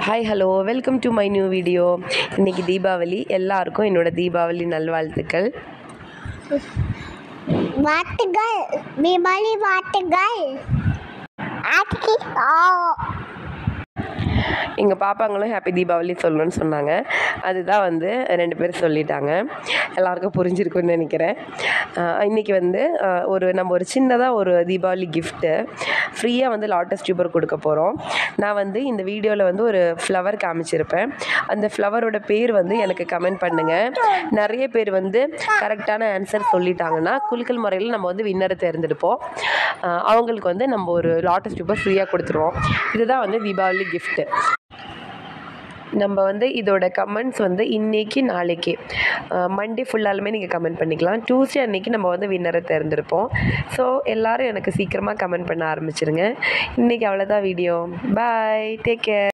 hi hello welcome to my new video இன்றைக்கி தீபாவளி எல்லாருக்கும் என்னோட தீபாவளி நல்வாழ்த்துக்கள் வாட்டுகள் தீபாவளி வாட்டுகள் ஆட்சி ஓ எங்கள் பாப்பாங்களும் ஹாப்பி தீபாவளி சொல்லணும்னு சொன்னாங்க அதுதான் வந்து ரெண்டு பேரும் சொல்லிட்டாங்க எல்லாருக்கும் புரிஞ்சிருக்கும்னு நினைக்கிறேன் ஆஹ் இன்னைக்கு வந்து ஆஹ் ஒரு நம்ம ஒரு சின்னதாக ஒரு தீபாவளி கிஃப்ட்டு ஃப்ரீயாக வந்து லாட்டஸ் டியூபர் கொடுக்க போகிறோம் நான் வந்து இந்த வீடியோவில் வந்து ஒரு ஃப்ளவர் காமிச்சிருப்பேன் அந்த ஃப்ளவரோட பேர் வந்து எனக்கு கமெண்ட் பண்ணுங்கள் நிறைய பேர் வந்து கரெக்டான ஆன்சர் சொல்லிட்டாங்கன்னா குலுக்கல் முறையில் நம்ம வந்து வின்னரை தேர்ந்தெடுப்போம் ஆஹ் அவங்களுக்கு வந்து நம்ம ஒரு லாட்டஸ் டியூபர் ஃப்ரீயாக கொடுத்துருவோம் இதுதான் வந்து தீபாவளி கிஃப்ட்டு நம்ம வந்து இதோட கமெண்ட்ஸ் வந்து இன்னைக்கு நாளைக்கு மண்டே ஃபுல்லாலுமே நீங்கள் கமெண்ட் பண்ணிக்கலாம் டியூஸ்டே அன்னைக்கு நம்ம வந்து வின்னரை தேர்ந்தெடுப்போம் ஸோ எல்லாரும் எனக்கு சீக்கிரமாக கமெண்ட் பண்ண ஆரம்பிச்சிருங்க இன்றைக்கி அவ்வளோதான் வீடியோ பாய் டேக் கேர்